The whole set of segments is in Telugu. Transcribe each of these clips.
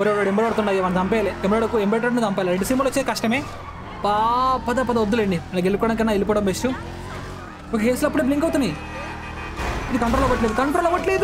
ఒరే ఎంబడడుతుండే మనం చంపేయాలి ఎంబడకు ఎంబడను చంపాలి రెండు సిమ్లు వచ్చే కష్టమే పా పద పద వద్దులేండి అలా గెలుకోవడం కన్నా వెళ్ళిపోవడం బెస్ట్ ఒక కేసులో అప్పుడే బ్లింక్ అవుతున్నాయి ఇది కంట్రోల్ అవ్వట్లేదు కంట్రోల్ అవ్వట్లేదు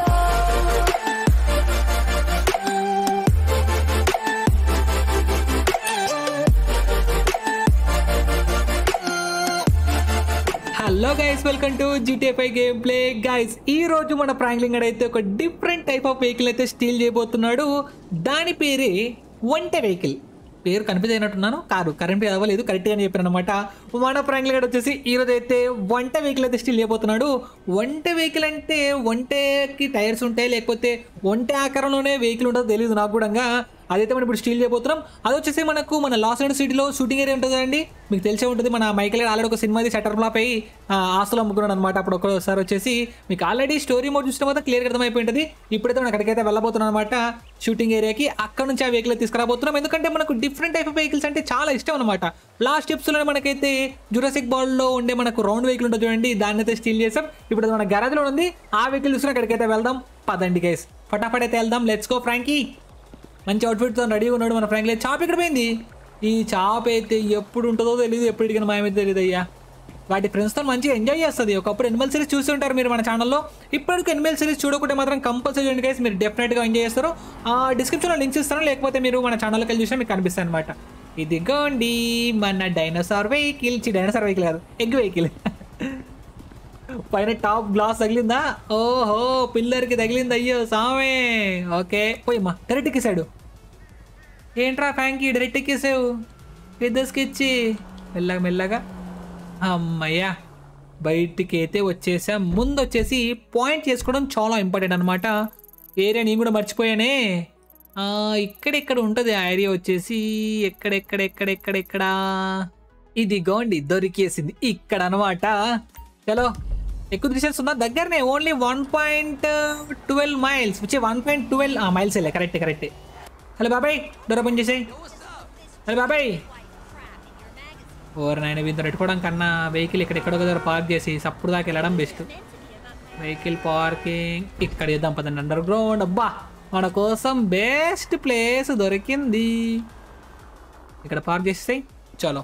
hello guys welcome to GTA five game play guys ఈ రోజు మన ప్రాంగ్లింగ్ అయితే ఒక డిఫరెంట్ టైప్ ఆఫ్ వెహికల్ అయితే స్టీల్ చేయబోతున్నాడు దాని పేరే వంట వెహికల్ పేరు కన్ఫ్యూజ్ అయినట్టున్నాను కారు కరెంట్ అవ్వలేదు కరెక్ట్గా చెప్పాను అనమాట మన ప్రాంగ్లింగ్ వచ్చేసి ఈ రోజు అయితే వంట వెహికల్ అయితే స్టీల్ చేయబోతున్నాడు వంట వెహికల్ అంటే వంటకి టైర్స్ ఉంటాయి లేకపోతే వంట ఆకారంలోనే వెహికల్ ఉంటుందో తెలియదు నాకు కూడా అదైతే మనం ఇప్పుడు స్టీల్ చేయబోతున్నాం అది వచ్చేసి మనకు మన లాస్ అండ్ సిటీలో షూటింగ్ ఏరియా ఉంటుంది కదండి మీకు తెలిసే ఉంటుంది మన మైకల్ ఆల్రెడీ ఒక సినిమాది షటర్ ఫ్లాప్ అయ్యి ఆ, ఆస్తులు అమ్ముకున్నాడు అనమాట అప్పుడు ఒకసారి వచ్చేసి మీకు ఆల్రెడీ స్టోరీ మోడ్ చూసిన తర్వాత క్లియర్ అర్థమైపోయి ఉంటుంది ఇప్పుడైతే మనం అక్కడికైతే వెళ్ళబోతున్నాం అనమాట షూటింగ్ ఏరియాకి అక్కడ నుంచి ఆ వెహికల్ తీసుకురాబోతున్నాం ఎందుకంటే మనకు డిఫరెంట్ టైప్ ఆఫ్ వెహికల్స్ అంటే చాలా ఇష్టం అనమాట లాస్ట్ లో మనకైతే జురాసిక్ బాల్లో ఉండే మనకు రౌండ్ వెహికల్ ఉంటుంది చూడండి దాన్ని అయితే స్టీల్ చేసాం ఇప్పుడు అది మన garage లో ఉంది ఆ వెహికల్ చూసిన అక్కడికైతే వెళ్దాం పదండి గైస్ ఫటాఫట్ అయితే వెళ్దాం లెట్స్ గో ఫ్రాంకీ మంచి అవుట్ఫిట్తో రెడీగా ఉన్నాడు మన ఫ్రాంక్లీ చాప్ ఇక్కడ పోయింది ఈ చాప్ అయితే ఎప్పుడు ఉంటుందో తెలియదు ఎప్పుడు ఇడిగిన మాయమైతే తెలియదు అయ్యా వాటి ఫ్రెండ్స్తో మంచిగా ఎంజాయ్ చేస్తుంది ఒకప్పుడు ఎనిమల్ సిరీస్ చూసి ఉంటారు మీరు మన ఛానల్లో ఇప్పటికి ఎనిమల్ సిరీస్ చూడకుంటే మాత్రం కంపల్సరీ చూడండి గైస్ మీరు డెఫినెట్గా ఎంజాయ్ చేస్తారు ఆ డిస్క్రిప్షన్లో లింక్స్ ఇస్తాను లేకపోతే మీరు మన ఛానల్కి వెళ్ళి చూసినా మీకు కనిపిస్తాయి అనమాట ఇదిగోండి మన డైనోసార్ వెహికల్ చి డైనోసార్ వెహికల్ కాదు ఎగ్ వెహికల్ పైన టాప్ గ్లాస్ తగిలిందా ఓహో పిల్లర్కి తగిలింది అయ్యో సామే ఓకే పోయమ్మా డైరెక్ట్ ఎక్కేసాడు ఏంట్రా ఫ్యాంకీ డైరెక్ట్ ఎక్కేసావు పెద్ద స్కెచ్ మెల్లగా మెల్లగా అమ్మయ్యా బయటికి అయితే వచ్చేసాం ముందు వచ్చేసి పాయింట్ చేసుకోవడం చాలా ఇంపార్టెంట్ అనమాట ఏరియా నేను కూడా మర్చిపోయానే ఆ, ఇక్కడెక్కడ ఉంటుంది ఆ ఏరియా వచ్చేసి ఎక్కడెక్కడెక్కడెక్కడెక్కడ ఇదిగోండి దొరికేసింది ఇక్కడ అనమాట చలో ఎక్కువ డిస్టెన్స్ ఉన్నా దగ్గరనే only one point twelve miles వచ్చే వన్ పాయింట్ ట్వెల్వ్ మైల్స్ వెళ్ళే కరెక్ట్ కరెక్ట్ హలో బాబాయ్ డోర్ ఓపెన్ చేసేయ్ హలో బాబాయ్ ఓవర్ నైన్ వీంతో పెట్టుకోవడం కన్నా వెహికల్ ఇక్కడ ఎక్కడో దగ్గర పార్క్ చేసి సప్పుడు దాకా వెళ్ళడం బెస్ట్ వెహికల్ పార్కింగ్ ఇక్కడ చేద్దాం పదండి అండర్ గ్రౌండ్ అబ్బా మన కోసం బెస్ట్ ప్లేస్ దొరికింది ఇక్కడ పార్క్ చేస్తే చలో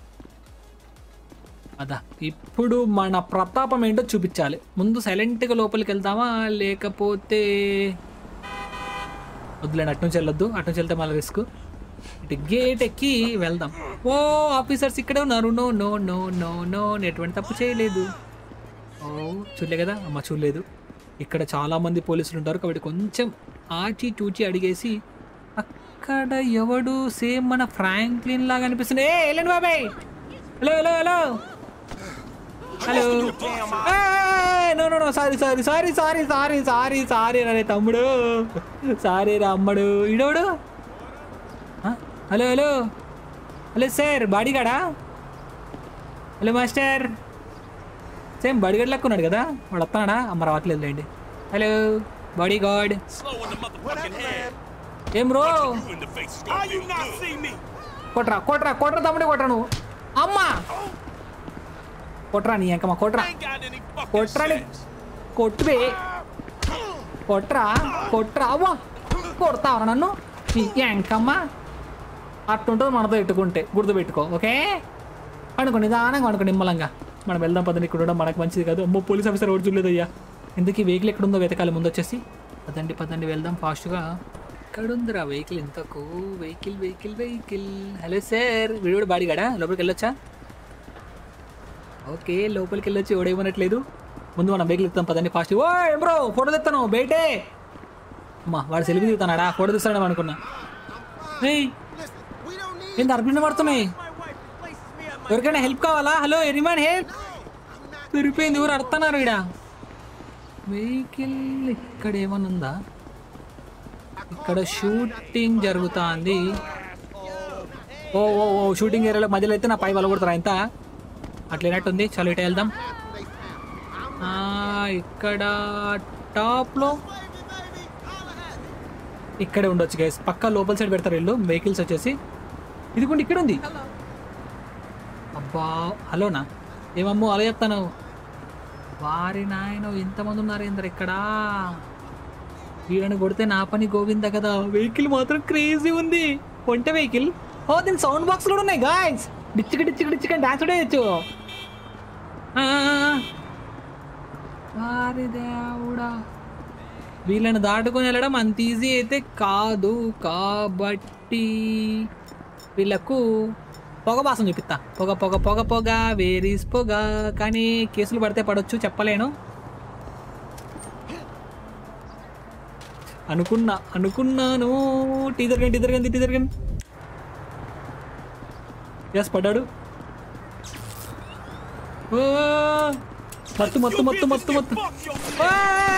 అదా ఇప్పుడు మన ప్రతాపం ఏంటో చూపించాలి ముందు సైలెంట్గా లోపలికి వెళ్దామా లేకపోతే వద్దులేండి అటు నుంచి వెళ్ళొద్దు అటు నుంచి వెళ్తే మళ్ళీ రిస్క్ ఇటు గేట్ ఎక్కి వెళ్దాం ఓ ఆఫీసర్స్ ఇక్కడే ఉన్నారు no no no no no నేను ఎటువంటి తప్పు చేయలేదు ఓ చూడలే కదా అమ్మ చూడలేదు ఇక్కడ చాలా మంది పోలీసులు ఉంటారు కాబట్టి కొంచెం ఆచి చూచి అడిగేసి అక్కడ ఎవడు సేమ్ మన ఫ్రాంక్లిన్ లాగా అనిపిస్తుంది ఏ వెళ్ళండి బాబాయ్ hello hello hello hello no no no sorry sorry sorry sorry sorry sorry sorry రే తమ్ముడు సారీ రా అమ్మడు ఇడోడు హలో హలో హలో సార్ బాడీగాడా హలో మాస్టర్ సేమ్ బాడీగాడ్ లెక్క ఉన్నాడు కదా వాడు వస్తున్నాడా అమ్మ రావట్లేదు లేండి hello body guard Slow in the motherfucking head. ఏం bro You in the face is gonna feel good. కొట్రా కొట్రా కొట్రా తమ్ముడే కొట్రా నువ్వు అమ్మా కొట్రా నీ ఎంకమ్మ కొట్రా Ain't got any fucking కొట్రాని sense. కొట్టువే కొట్రా కొట్రా అవ్వా కొడతావరా నన్ను నీ ఎంకమ్మ అట్టుంటుంది మనతో ఎట్టుకుంటే గుర్తుపెట్టుకో ఓకే అనుకో నిదానంగా అనుకో నిమ్మలంగా మనం వెళ్దాం పదని ఇక్కడ ఉండడం మనకు మంచిది కాదు అమ్మో పోలీస్ ఆఫీసర్ ఎవరు చూడలేదు అయ్యా ఎందుకు ఈ వెహికల్ ఎక్కడ ఉందో వెతకాలి ముందు వచ్చేసి పదండి పదండి వెళ్దాం ఫాస్ట్గా ఎక్కడుందిరా వెహికల్ ఇంతకు vehicle vehicle vehicle hello sir వీడు కూడా బాడీగాడా లోపలికి వెళ్ళొచ్చా ఓకే లోపలికి వెళ్ళొచ్చి ఎవడేమనట్లేదు ముందు మనం బైక్ ఎక్కుతాం పదండి ఫాస్ట్ ఓ ఏం బ్రో ఫోటో తెస్తాను బయటే అమ్మా వాడు సెల్ఫీ దిగుతానాడా ఫోటో తీస్తాడు అనుకున్నా ఏయ్ ఏంటి అర్పిన పడుతున్నాయి ఎవరికైనా హెల్ప్ కావాలా హలో ఎరిమాన్ హెల్ప్ సరిపోయింది ఎవరు అడుతున్నారు ఇక్కడ వెహికల్ ఇక్కడ ఏమన్నా ఉందా ఇక్కడ షూటింగ్ జరుగుతుంది ఓ ఓ ఓ షూటింగ్ ఏరియాలో మధ్యలో అయితే నా పై వలగొడతారా ఇంత అట్లేనట్టుంది చలో ఇటు వెళ్దాం ఆ, ఇక్కడ టాప్లో ఇక్కడే ఉండొచ్చు గైస్ పక్కా లోపల సైడ్ పెడతారు వీళ్ళు వెహికల్స్ వచ్చేసి ఇది కూడా ఇక్కడ ఉంది అబ్బా హలోనా ఏమమ్మో అలా చెప్తాను వారి నాయన ఇంతమంది ఉన్నారు ఏందరు ఇక్కడ వీళ్ళని కొడితే నా పని గోవింద కదా వెహికల్ మాత్రం క్రేజీ ఉంది ఒంట వెహికల్ ఓ దీని సౌండ్ బాక్స్ కూడా ఉన్నాయి గాయస్ డిచ్చికి డిచ్చికి డిచ్చికి డాన్స్ కూడా వేయచ్చు అరే దేవుడా వీళ్ళని దాటుకొని వెళ్ళడం అంత ఈజీ అయితే కాదు కాబట్టి వీళ్ళకు పొగ బాసం చూపిస్తా పొగ పొగ పొగ పొగ వేరీస్ పొగ కానీ కేసులు పడితే పడవచ్చు చెప్పలేను అనుకున్నా అనుకున్నాను టీజర్ గండి టీజర్ గండి టీజర్ గండి ఎస్ పడ్డాడు ఓ, మత్తు మత్తు మత్తు మత్తు మత్తు Fuck your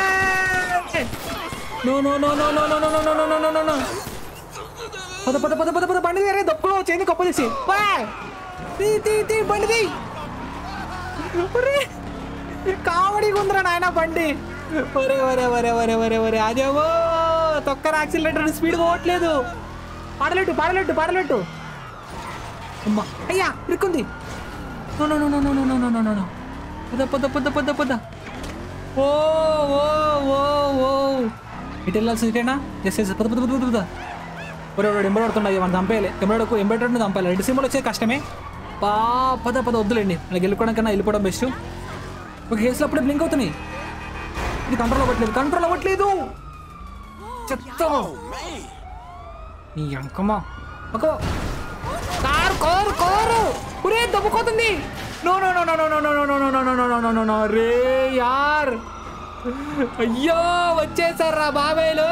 no no no no no no no no no no no no no పద పద పద పద పద బండి అరే దప్పులో చేయండి కప్ప తీసి తీ తీ తీ బండి తీ ఒరే, కామెడీగా ఉందిరా నాయన బండి ఒరే ఒరే ఒరే ఒరే ఒరే ఒరే అదేవో తొక్కర యాక్సిలేటర్ స్పీడ్ పోవట్లేదు పాడలెట్టు పాడలెట్టు పాడలెట్టు అమ్మా అయ్యా ఇరుక్కుంది no no no no no no no no no no పద పద పద పద పద ఓ ఓ ఓ ఓ ఇటు వెళ్ళాల్సింది ఇటేనా ఎస్ ఎస్ పద పద పద పద పద ఒరే ఒరే ఎంబడడుతుండదు మనం చంపేయాలి ఎంబడకు ఎంబడేటట్టు చంపాలి రెండు సింబల్ వచ్చే కష్టమే పా పద పద వద్దులేండి మనకి వెళ్ళిపోవడం కన్నా వెళ్ళిపోవడం బెస్ట్ ఒక కేసులో అప్పుడే బ్లింక్ అవుతున్నాయి ఇది కంట్రోల్ అవ్వట్లేదు కంట్రోల్ అవ్వట్లేదు చెత్త నీ అంకమ్మా అకో కారు కారు కారు ఒరే దబ్బుకోతుంది no no no no no no no no no no no no no no no no రే యార్ అయ్యో వచ్చేసారా బాబాయ్లు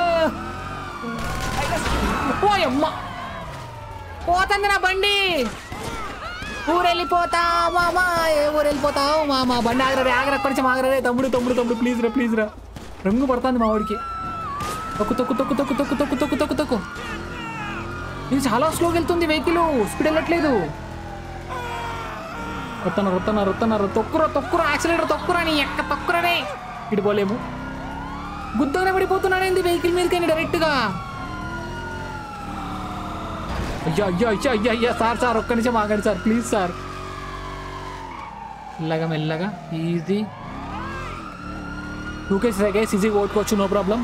ఓయమ్మ పోతుంది నా బండి ఊరెళ్ళిపోతా మామా ఏ ఊరు వెళ్ళిపోతావు మామా బండి ఆగరే ఆగర అక్కడి నుంచి ఆగరే తమ్ముడు తమ్ముడు తమ్ముడు ప్లీజ్ రా ప్లీజ్ రా రంగు పడుతుంది మా వాడికి తొక్కు తొక్కు తొక్కు తొక్కు తొక్కు తొక్కు తొక్కు తొక్కు తొక్కు ఇది చాలా స్లోగా వెళ్తుంది వెహికల్ స్పీడ్ వెళ్ళట్లేదు రొత్తన రొత్తన రొత్తన తొక్కురా తొక్కురా యాక్సిలేటర్ తొక్కురా నీ ఎక్క తొక్కురనే ఇటు పోలేము గుద్దగానే పడిపోతున్నానేంది వెహికల్ మీదకని డైరెక్ట్గా అయ్యో అయ్యో అయ్యో అయ్యో అయ్యో సార్ సార్ ఒక్క నిమిషం ఆగండి సార్ ప్లీజ్ సార్ మెల్లగా మెల్లగా ఈజీ టూ కేసెస్ అగేస్ ఈజీ ఓట్టుకోవచ్చు నో ప్రాబ్లం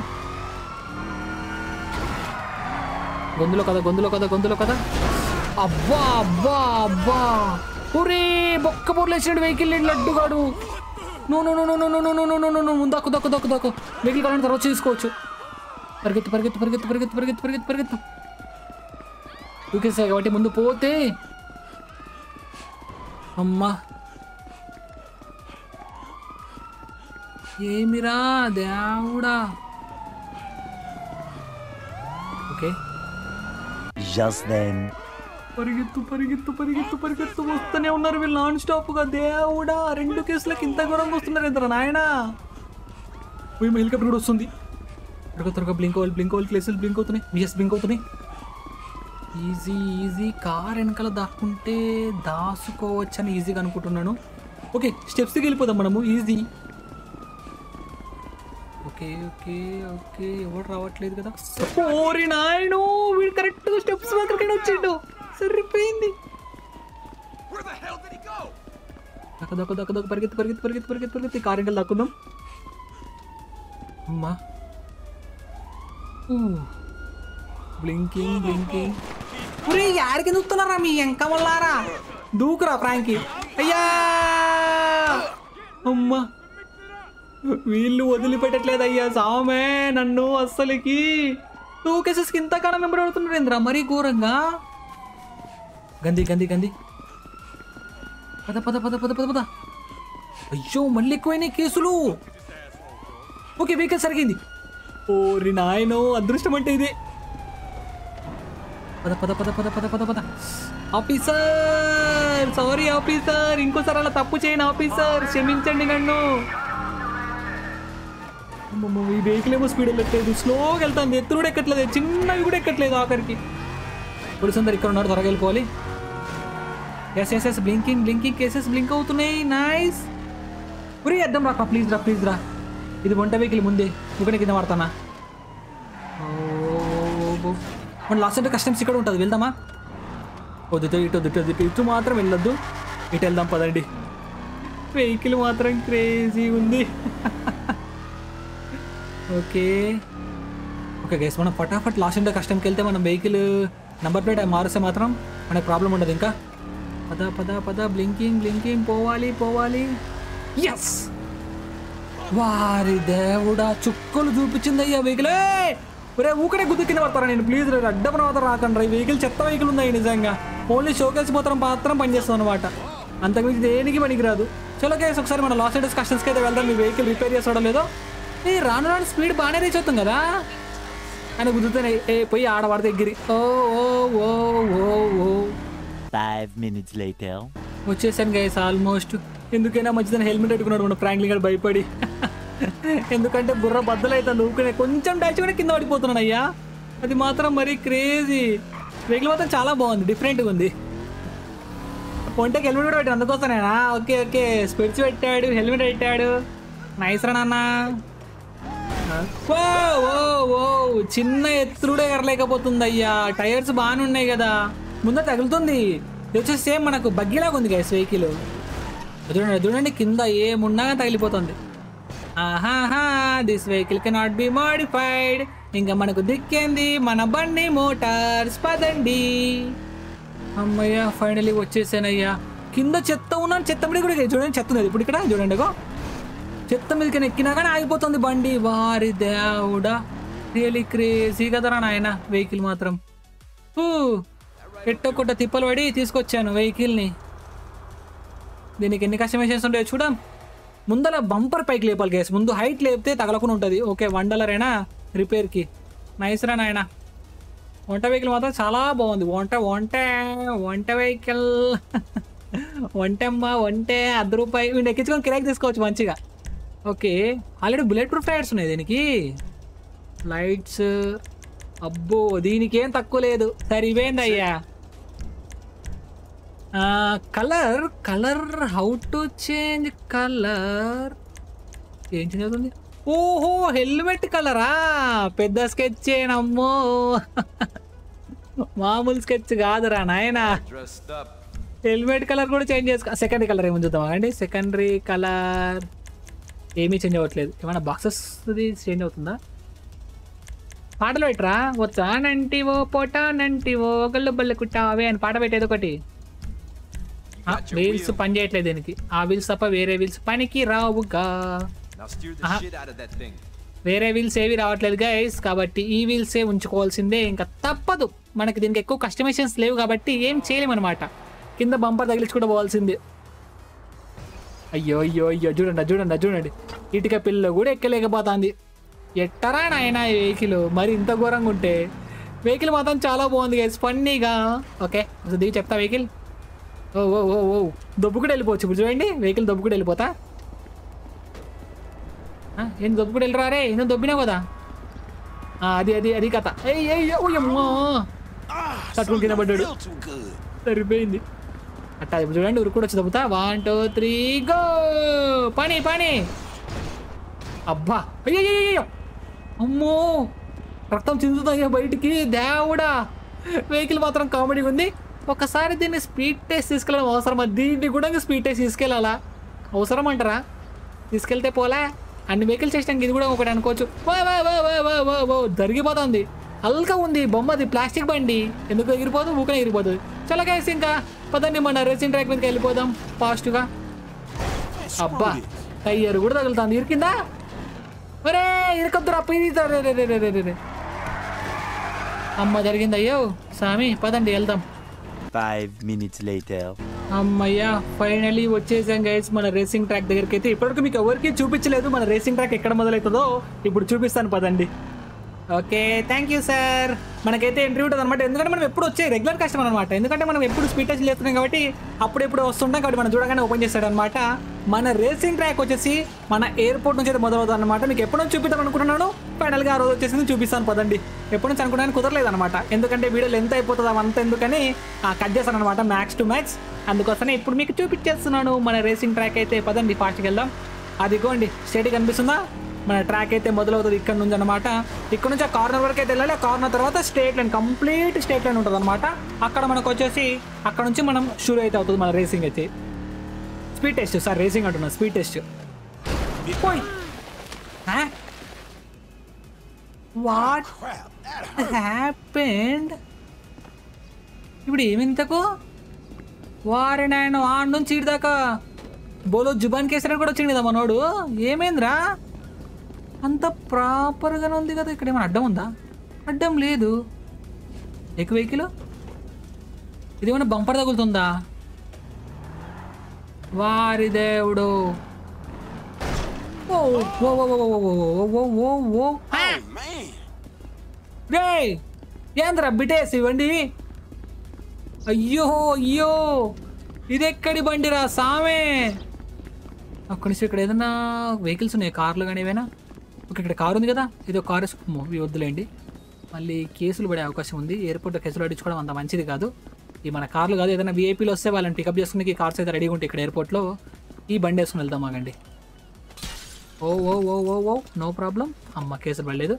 గొంతులో కదా గొంతులో కదా గొంతులో కదా అబ్బా అబ్బా అబ్బా ఒరే బొక్క బొర్లు వేసినట్టు వెహికల్ లడ్డుగాడు no no no no no no no no no no no no దక్కు దక్కు దక్కు దక్కు వెహికల్ కావాలంటే తర్వాత తీసుకోవచ్చు పరిగెత్తు పరిగెత్తు పరిగెత్తు పరిగెత్తు పరిగెత్తు పరిగెత్తు పరిగెత్తు దూకేసాయి కాబట్టి ముందు పోతే అమ్మా ఏమిరా దేవుడా ఓకే Just then. పరిగెత్తు పరిగెత్తు పరిగెత్తు పరిగెత్తు వస్తూనే ఉన్నారు వీళ్ళు నాన్ స్టాప్ గా దేవుడా రెండు కేసులకు ఇంత ఘోరంగా వస్తున్నారు ఇద్దరు నాయనా మేము హెలికాప్టర్ కూడా వస్తుంది త్వరగా త్వరగా బ్లింక్ అవ్వాలి బ్లింక్ అవ్వాలి ప్లేసెస్ బ్లింక్ అవుతున్నాయి బిఎస్ బ్లింక్ అవుతున్నాయి ఈజీ ఈజీ కార్ వెనకాల దాక్కుంటే దాసుకోవచ్చు అని ఈజీగా అనుకుంటున్నాను ఓకే స్టెప్స్కి వెళ్ళిపోదాం మనము ఈజీ ఓకే ఓకే ఓకే ఎవరు రావట్లేదు కదా ఓరి నాయను వీడు కరెక్ట్ స్టెప్స్ మాత్రమే వచ్చిండు సరిపోయింది Where the hell did he go? దక్క దక్క దక్క దక్క పరిగెత్తి పరిగెత్తి పరిగెత్తి పరిగెత్తి పరిగెత్తి కార్ ఇంకా దక్కుందాం అమ్మా బ్లింకింగ్ బ్లింకింగ్ ఒరే యాడికి చూస్తున్నారా మీ ఎంక వల్లారా దూకురా ఫ్రాంకి అయ్యా అమ్మా వీళ్ళు వదిలిపెట్టట్లేదు అయ్యా సామే నన్ను అస్సలకి టూ కేసెస్కి ఇంతకాలం వెంబడవుతున్నారు ఏంద్రా మరీ ఘోరంగా గంది గంది గంది పద పద పద పద పద పద అయ్యో మళ్ళీ ఎక్కువైనాయి కేసులు ఓకే వెహికల్ సరిగింది ఓరి నాయనో అదృష్టం అంటే ఇదే పద పద పద పద పద పద పద ఆఫీసర్ సారీ ఆఫీసర్ ఇంకోసారి అలా తప్పు చేయను ఆఫీసర్ క్షమించండి నన్ను అమ్మమ్మ, ఈ వెహికల్ ఏమో స్పీడ్ వెళ్ళట్లేదు స్లోగా వెళ్తాను ఎత్తులు కూడా ఎక్కట్లేదు చిన్నవి కూడా ఎక్కట్లేదు ఆఖరికి పోలీసు అందరు ఇక్కడ ఉన్నారు త్వరగా వెళ్ళిపోవాలి yes yes yes blinking blinking cases blink అవుతున్నాయి నైస్ ఉరి అద్దం రాక ప్లీజ్ రా ప్లీజ్ రా ఇది వంట వెహికల్ ముందే ఒకటి కింద పడతానా మన లాస్ట్ అంటే కస్టమ్స్ ఇక్కడ ఉంటుంది వెళ్దామా వద్దుతో ఇటు వద్దు ఇటు ఇటు ఇటు మాత్రం వెళ్ళొద్దు ఇటు వెళ్దాం పదండి వెహికల్ మాత్రం క్రేజీ ఉంది ఓకే ఓకే గైస్ మనం ఫటాఫట్ లాస్ట్ ఇంటర్ కస్టమ్కి వెళ్తే మనం వెహికల్ నెంబర్ ప్లేట్ మారిస్తే మాత్రం మనకు ప్రాబ్లం ఉండదు ఇంకా పద పద పద బ్లింకింగ్ బ్లింకింగ్ పోవాలి పోవాలి ఎస్ వారి దేవుడా చుక్కలు చూపించింది అయ్యా వెహికల్ ఒరే ఊకడే గుద్దు కింద పడతారా నేను ప్లీజ్ రే అడ్డపన మాత్రం రాకండి రా. ఈ వెహికల్ చెత్త వెహికల్ ఉంది నిజంగా ఓన్లీ షోకేస్ మాత్రం మాత్రం పనిచేస్తాం అనమాట అంతకుమించి దేనికి పనికిరాదు చలో కేసు ఒకసారి మన లాస్ ఏంజల్స్ కస్టమ్స్కి అయితే వెళ్దాం మీ వెహికల్ రిపేర్ చేసుకోవడం లేదో ఏ రాను రాను స్పీడ్ బాగానే రీచ్ అవుతాం కదా అని గుద్దుతానే ఏ పోయి ఆడవాడి దగ్గరి ఓ ఓ ఓ ఓ ఓ Five minutes later. వచ్చేసాను గైస్ ఆల్మోస్ట్ ఎందుకైనా మంచిదని హెల్మెట్ పెట్టుకున్నాడు మన ఫ్రాంక్లిన్ గారు భయపడి ఎందుకంటే బుర్ర బద్దలైతే ఊకునే కొంచెం టచ్ కూడా కింద పడిపోతున్నాను అయ్యా అది మాత్రం మరీ క్రేజీ వెహికల్ మాత్రం చాలా బాగుంది డిఫరెంట్గా ఉంది ఒంటకి హెల్మెట్ కూడా పెట్టాడు అందుకోసమేనా ఓకే ఓకే స్పెట్స్ పెట్టాడు హెల్మెట్ పెట్టాడు నైస్ రా నాన్న ఓ ఓ ఓ చిన్న ఎత్తుడే ఎగరలేకపోతుంది అయ్యా టైర్స్ బాగానే ఉన్నాయి కదా ముందర తగులుతుంది ఇది వచ్చేసి సేమ్ మనకు బగ్గీలాగా ఉంది గైస్ వెహికల్ చూడండి చూడండి కింద ఏమున్నా తగిలిపోతుంది ఆహాహా this vehicle cannot be modified ఇంకా మనకు దిక్కేంది మన బండి మోటార్స్ పదండి అమ్మయ్యా ఫైనలీ వచ్చేసానయ్యా కింద చెత్త ఉన్నాను చెత్త మీద కూడా చూడండి చెత్త ఉంది ఇప్పుడు ఇక్కడ చూడండి అగో చెత్త మీదకి ఎక్కినా కానీ ఆగిపోతుంది బండి వారి దేవుడా రియలీ క్రేజీ కదరా నాయన వెహికల్ మాత్రం ఊ, ఎట్టొక్కట తిప్పలు పడి తీసుకొచ్చాను వెహికల్ని దీనికి ఎన్ని కస్టమైజేషన్స్ ఉంటాయో చూడం ముందర బంపర్ పైకి లేపాలి గ్యాస్ ముందు హైట్ లేపితే తగలకుండా ఉంటుంది ఓకే వన్ డాలర్ అయినా రిపేర్కి నైస్ రా నాయన వంట వెహికల్ మాత్రం చాలా బాగుంది వంట వంట వంట వెహికల్ వంటమ్మ వంటే అర్ధ రూపాయి వీడిని ఎక్కించుకొని కిరాకి తీసుకోవచ్చు మంచిగా okay already bulletproof tyres ఉన్నాయి దీనికి లైట్స్ అబ్బో దీనికి ఏం తక్కువ లేదు సరే ఇవేంది అయ్యా colour colour how to change colour ఏం చేంజ్ అవుతుంది ఓహో హెల్మెట్ కలరా పెద్ద స్కెచ్ అమ్మో మామూలు స్కెచ్ కాదురా నాయనా Dressed up. హెల్మెట్ కలర్ కూడా చేంజ్ చేసుకో సెకండరీ కలర్ ఏమి చూద్దాం అండి సెకండరీ కలర్ ఏమీ చేంజ్ అవ్వట్లేదు ఏమైనా బాక్సెస్ చేంజ్ అవుతుందా పాటలు పెట్టరా వచ్చానంటివో పొటానంటివో గల్లు బల్లు కుట్టావే అని పాట పెట్టేది ఒకటి got your వీల్స్ wheel. పని చేయట్లేదు దీనికి ఆ వీల్స్ తప్ప వేరే వీల్స్ పనికి రావుగా Now steer the Uh-huh. shit out of that thing. వేరే వీల్స్ ఏవి రావట్లేదు గైస్ కాబట్టి ఈ వీల్సే ఉంచుకోవాల్సిందే ఇంకా తప్పదు మనకి దీనికి ఎక్కువ కస్టమైజేషన్స్ లేవు కాబట్టి ఏం చేయలేమన్నమాట కింద బంపర్ తగిలించుకుంటూ పోవాల్సిందే అయ్యో అయ్యో అయ్యో చూడండి అది చూడండి అది చూడండి ఇటుక పిల్ల కూడా ఎక్కలేకపోతుంది ఎట్టరా నాయన ఈ వెహికల్ మరి ఇంత ఘోరంగా ఉంటే వెహికల్ మాత్రం చాలా బాగుంది గైస్ ఫన్నీగా ఓకే అసలు దిగి చెప్తా వెహికల్ ఓ ఓ ఓ ఓ దొబ్బుకుడు వెళ్ళిపోవచ్చు ఇప్పుడు చూడండి వెహికల్ దొబ్బుకుడు వెళ్ళిపోతా ఆ, ఏం దొబ్బుకుడు వెళ్ళరా రే నేను దొబ్బినావు కదా ఆ, అది అది అది కథ ఏయ్ ఏయ్ ఓ అమ్మో తట్టుకుని కింద పడ్డాడు too good. సరిపోయింది అట్టా ఇప్పుడు చూడండి ఉరుకు కూడా వచ్చి దొబ్బుతా వన్ టూ త్రీ గో పని పని అబ్బా అయ్యో అయ్యో, అయ్యో అమ్మో రక్తం చిందుతాయి బయటికి దేవుడా వెహికల్ మాత్రం కామెడీగా ఉంది ఒకసారి దీన్ని స్పీడ్ టెస్ట్ తీసుకెళ్ళడం అవసరమా దీన్ని కూడా స్పీడ్ టెస్ట్ తీసుకెళ్ళాలా అవసరం అంటారా తీసుకెళ్తే పోలే అన్ని వెహికల్స్ చేసినాక ఇది కూడా ఒకటి అనుకోవచ్చు వా వా వా వా వా వా వా జరిగిపోతుంది అల్కా ఉంది బొమ్మ అది ప్లాస్టిక్ బండి ఎందుకు ఎగిరిపోదు ఊకనే ఎగిరిపోతుంది చాలా గైస్ ఇంకా పదండి మన రేసింగ్ ట్రాక్ మీదకి వెళ్ళిపోదాం ఫాస్ట్గా అబ్బా టైర్ కూడా తగులుతుంది ఇరికిందా ఒరే ఇరకొద్దురా ప్లీజ్ రే రే రే రే రే రే. అమ్మ జరిగింది అయ్యో సామి పదండి వెళ్దాం Five minutes later. అమ్మయ్యా ఫైనలీ వచ్చేసాం గైస్ మన రేసింగ్ ట్రాక్ దగ్గరికి అయితే ఇప్పటివరకు మీకు ఎవరికి చూపించలేదు మన రేసింగ్ ట్రాక్ ఎక్కడ మొదలవుతుందో ఇప్పుడు చూపిస్తాను పదండి ఓకే థ్యాంక్ యూ సార్ మనకైతే ఎంట్రీ ఉంటుంది అనమాట ఎందుకంటే మనం ఎప్పుడు వచ్చే రెగ్యులర్ కస్టమర్ అనమాట ఎందుకంటే మనం ఎప్పుడు స్పీడ్ టచ్ చేస్తున్నాం కాబట్టి అప్పుడెప్పుడు వస్తుంటాం కాబట్టి మనం చూడగానే ఓపెన్ చేస్తాడు అనమాట మన రేసింగ్ ట్రాక్ వచ్చేసి మన ఎయిర్పోర్ట్ నుంచి అయితే మొదలవుతుంది అనమాట మీకు ఎప్పటి నుంచి చూపిద్దాం అనుకుంటున్నాను ఫైనల్గా ఆ రోజు వచ్చేసి చూపిస్తాను పదండి ఎప్పటి నుంచి అనుకున్నాను కుదరలేదు అనమాట ఎందుకంటే వీడియో లెంత్ అయిపోతుంది అంత ఎందుకని కట్ చేస్తాను అనమాట మ్యాక్స్ టు మ్యాక్స్ అందుకోసమే ఇప్పుడు మీకు చూపించేస్తున్నాను మన రేసింగ్ ట్రాక్ అయితే పదండి ఫాస్ట్కి వెళ్దాం అదిగోండి స్టేట్ కనిపిస్తుందా మన ట్రాక్ అయితే మొదలవుతుంది ఇక్కడ నుంచి అనమాట ఇక్కడ నుంచి ఆ కార్నర్ వరకు అయితే వెళ్ళాలి ఆ కార్నర్ తర్వాత straight line complete straight line ఉంటుంది అనమాట అక్కడ మనకు వచ్చేసి అక్కడ నుంచి మనం షూర్ అయితే అవుతుంది మన రేసింగ్ అయితే స్పీడ్ టెస్ట్ సార్ రేసింగ్ అంటున్నా స్పీడ్ టెస్ట్ పోయ్ ఆ? వాట్ హ్యాపెండ్ ఇప్పుడు ఏమింతకు వారి నాయన ఆడ నుంచి ఇటు దాకా బోలో జుబాన్ కేసరి కూడా వచ్చింది కదా మనోడు ఏమైందిరా అంత ప్రాపర్గానే ఉంది కదా ఇక్కడ ఏమైనా అడ్డం ఉందా అడ్డం లేదు ఎక్కువ వెహికల్ ఇదేమైనా బంపర్ తగులుతుందా వారి దేవుడు ఓ ఓ ఓ ఓ ఓ ఓ ఓ ఓ ఓ ఆ! రేయ్ ఏంద్రా బిటేసి ఇవ్వండి అయ్యో అయ్యో ఇది ఎక్కడి బండిరా సామే అక్కడి నుంచి ఇక్కడ ఏదైనా వెహికల్స్ ఉన్నాయి కార్లు కానీ ఏవైనా ఓకే ఇక్కడ కారు ఉంది కదా ఇది ఒక కారు ఇవి వద్దులేండి మళ్ళీ కేసులు పడే అవకాశం ఉంది ఎయిర్పోర్ట్లో కేసులు పడించుకోవడం అంత మంచిది కాదు ఈ మన కార్లు కాదు ఏదైనా వీఐపీలు వస్తే వాళ్ళని పికప్ చేసుకునే కార్స్ అయితే రెడీగా ఉంటాయి ఇక్కడ ఎయిర్పోర్ట్లో ఈ బండి వేసుకుని వెళ్దాం ఆగండి ఓ ఓ ఓ ఓ ఓ నో ప్రాబ్లం అమ్మ కేసులు పడలేదు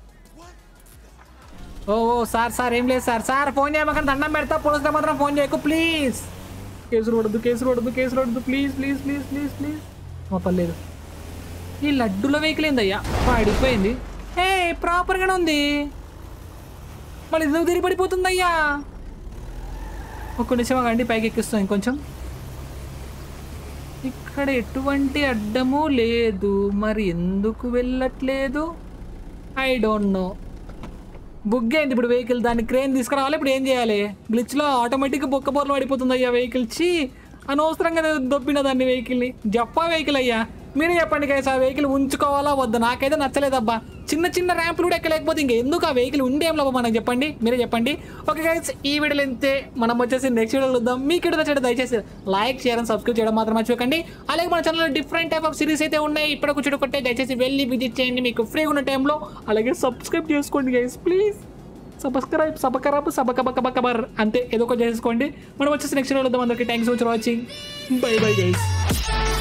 ఓ ఓ సార్ సార్ ఏం లేదు సార్ సార్ ఫోన్ చేయమకండి దండం పెడతా పోలీసులు మాత్రం ఫోన్ చేయకు ప్లీజ్ కేసులు పడద్దు కేసులు పడద్దు కేసులు పడద్దు please please please please please మా పర్లేదు ఈ లడ్డుల వెహికల్ ఏందయ్యా పడిపోయింది ఏ ప్రాపర్గానే ఉంది మళ్ళీ ఎందుకు తిరిగి పడిపోతుందయ్యా ఒక్క నిమిషం అండి పైకి ఎక్కిస్తాం ఇంకొంచెం ఇక్కడ ఎటువంటి అడ్డము లేదు మరి ఎందుకు వెళ్ళట్లేదు ఐ డోంట్ నో బుక్ అయింది ఇప్పుడు వెహికల్ దాన్ని క్రేన్ తీసుకురావాలి ఇప్పుడు ఏం చేయాలి గ్లిచ్లో ఆటోమేటిక్గా బొక్క బోర్లు పడిపోతుంది అయ్యా వెహికల్ చి అనవసరంగా దొబ్బిన దాన్ని వెహికల్ని జప్పా వెహికల్ అయ్యా మీరే చెప్పండి గైస్ ఆ వెహికల్ ఉంచుకోవాలా వద్దా నాకైతే నచ్చలేదబ్బా చిన్న చిన్న ర్యాంపులు కూడా ఎక్కలేకపోతే ఇంకా ఎందుకు ఆ వెహికల్ ఉండేం లాభం మనకు చెప్పండి మీరే చెప్పండి ఓకే గైస్ ఈ వీడియోలో ఇంతే మనం వచ్చేసి నెక్స్ట్ వీడియోలో చూద్దాం మీకు ఇక్కడ నచ్చడం దయచేసి లైక్ షేర్ అండ్ సబ్స్క్రైబ్ చేయడం మాత్రం మర్చిపోకండి అలాగే మన ఛానల్లో డిఫరెంట్ టైప్ ఆఫ్ సిరీస్ అయితే ఉన్నాయి ఇప్పుడు కూర్చోడు కొట్టే దయచేసి వెళ్ళి విజిట్ చేయండి మీకు ఫ్రీగా ఉన్న టైంలో అలాగే సబ్స్క్రైబ్ చేసుకోండి గైస్ ప్లీజ్ సబ్స్క్రైబ్ సబకరబ్ సబకబకబకబర్ అంతే ఏదో ఒకటి చేసుకోండి మనం వచ్చేసి నెక్స్ట్ వీడియోలో అందరికీ thanks for watching bye bye guys